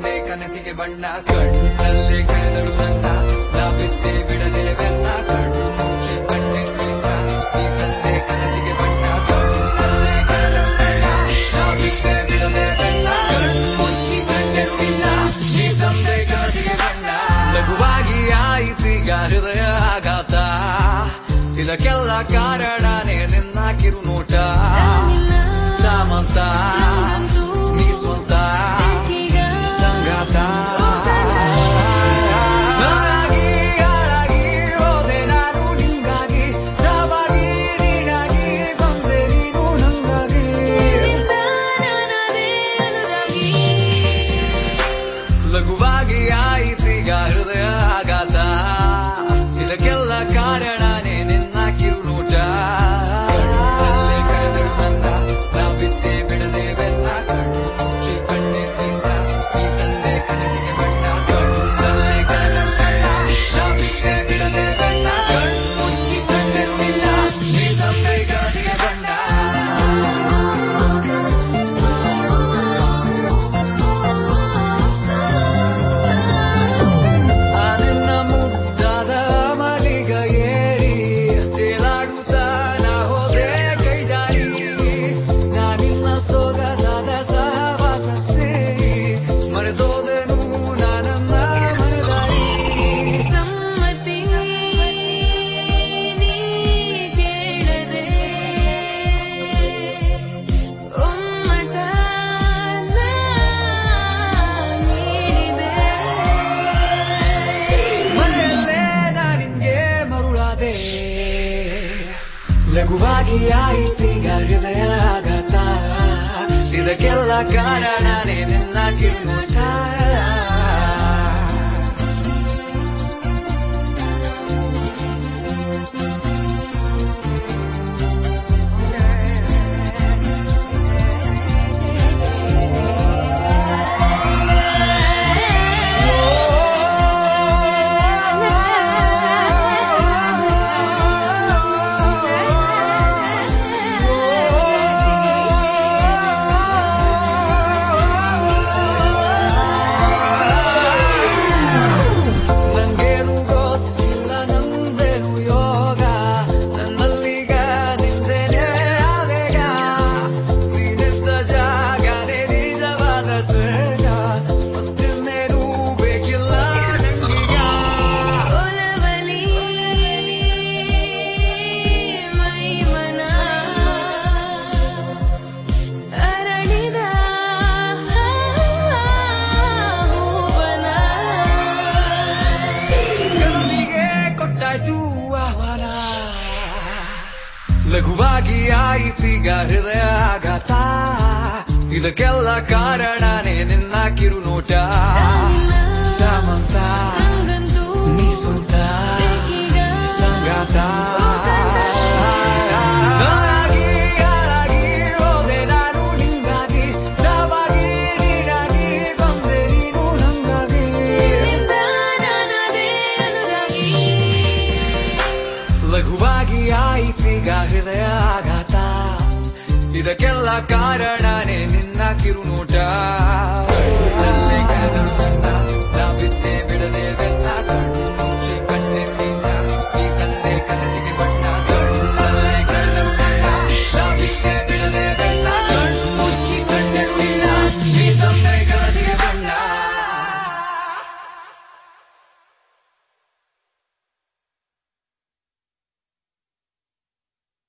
ತಂದೆ ಕನಸಿಗೆ ಬಣ್ಣ ಕಣ್ಣಲ್ಲೇ ಕಳೆದಳು ನನ್ನ ನಾ ಬಿದ್ದೆ ಬಿಡದೆ ಬೆನ್ನ ಕಣ್ಣು ಮುಚ್ಚಿ ಕಣ್ಣಿನಿಂದ ನೀ ತಂದೆ ಕನಸಿಗೆ ಬಣ್ಣ ಕಣ್ಣಲ್ಲೇ ಕಳೆದಳು ನನ್ನ ನಾ ಬಿದ್ದೆ ಬಿಡದೆ ಬೆನ್ನ ಕಣ್ಣು ಮುಚ್ಚಿ ಕಣ್ಣಿನಿಂದ ನೀ ತಂದೆ ಕನಸಿಗೆ ಬಣ್ಣ ಲಘುವಾಗಿ ಆಯಿತೀಗ ಹೃದಯ ಆಘಾತ ಇದಕ್ಕೆಲ್ಲ ಕಾರಣನೇ ನಿನ್ನ ಕಿರುನೋಟ ಸಾಮಂತ ನೀ ಸ್ವಂತ ಸಂಗಾತ ನಾನಾಗಿ ಹಾಳಾಗಿ ಹೋದೆ ನಾನು ನಿಂಗಾಗಿ ಸಾವಾಗಿ ನೀನಾಗಿ ಬಂದೆ ನೀನು ನಂಗಾಗಿ ಲಘುವಾಗಿ ಆಯಿತೀಗ ಹೃದಯ ಆಘಾತ ಇದಕ್ಕೆಲ್ಲ ಕಾರಣನೇ ನಿನ್ನ ಕಿರುನೋಟ ಕಣ್ಣಲ್ಲೇ ಕರೆದಳು ನನ್ನ ನಾ ಬಿದ್ದೆ ಬಿಡದೆ ಬೆನ್ನ ಕಣ್ಣು ಮುಚ್ಚಿ ಕಣ್ಣಿನಿಂದ ಈ ತಂದೆ ಕನಸಿಗೆ ಬಣ್ಣ ಕಣ್ಣಲ್ಲೇ ಕರೆದಳು ನನ್ನ ನಾ ಬಿದ್ದೆ ಬಿಡದೆ ಬೆನ್ನ ಕಣ್ಣು ಮುಚ್ಚಿ ಕಣ್ಣಿನಿಂದ ಈ ತಂದೆ ಕನಸಿಗೆ ಬಣ್ಣ ನಿನ್ನ ಮುದ್ದಾದ ಮಲಿಗ ಏರಿ ತೇಲಾಡುತ್ತಾ ನಾ ಹೋದೆ ಕೈ ಜಾರಿ ನಾ ನಿನ್ನ ಸೊಗಸಾದ ಸಹವಾಸ ಸೇರಿ ಮರೆತೋದೆನು ನಾನನ್ನ ಮನದಾರಿ ಸಮ್ಮತಿ ನೀ ಕೇಳದೆ ಒಮ್ಮತ ನೀಡಿದೆ ಮನೆಯಲ್ಲೇ ನಾ ನಿನ್ಗೆ ಮರುಳಾದೆ ಲಘುವಾಗಿ ಆಯಿತೀಗ ಹೃದಯ ಆಘಾತ ಇದಕ್ಕೆಲ್ಲ ಕಾರಣನೇ ನಿನ್ನ ಕಿರುನೋಟ ನಂಗೇನು ಗೊತ್ತಿಲ್ಲ ನಂದೇನು ಯೋಗ ನನ್ನಲ್ಲೀಗ ನಿಂದೇನೆ ಆವೇಗ ನೀನಿದ್ದ ಜಾಗನೇ ನಿಜವಾದ ಸ್ವರ್ಗ ಮತ್ತಿನ್ನೇನು ಬೇಕಿಲ್ಲ ನಂಗೀಗ ಒಲವಲಿ ಮೈಮನ ಅರಳಿದ ಹೂವನ ಕನಸಿಗೆ ಕೊಟ್ಟಾಯ್ತು ಆಹ್ವಾನ ಲಘುವಾಗಿ ಆಯಿತೀಗ ಹೃದಯ ಆಘಾತ ಇದಕ್ಕೆಲ್ಲ ಕಾರಣನೇ ನಿನ್ನ ಕಿರುನೋಟ ಸಾಮಂತ ನಂಗಂತೂ ನೀ ಸ್ವಂತ ಬೇಕೀಗ ಸಂಗಾತ ನಾನಾಗಿ ಹಾಳಾಗಿ ಹೋದೆ ನಾನು ನಿಂಗಾಗಿ ಸಾವಾಗಿ ನೀನಾಗಿ ಬಂದೆ ನೀನು ನಂಗಾಗಿ ನಿನ್ನಿಂದ ನಾನಾದೆ ಅನುರಾಗಿ ಲಘುವಾಗಿ ಆಯಿತೀಗ ಹೃದಯ ಆಘಾತ ಇದಕ್ಕೆಲ್ಲ ಕಾರಣನೇ ನಿನ್ನ ಕಿರುನೋಟ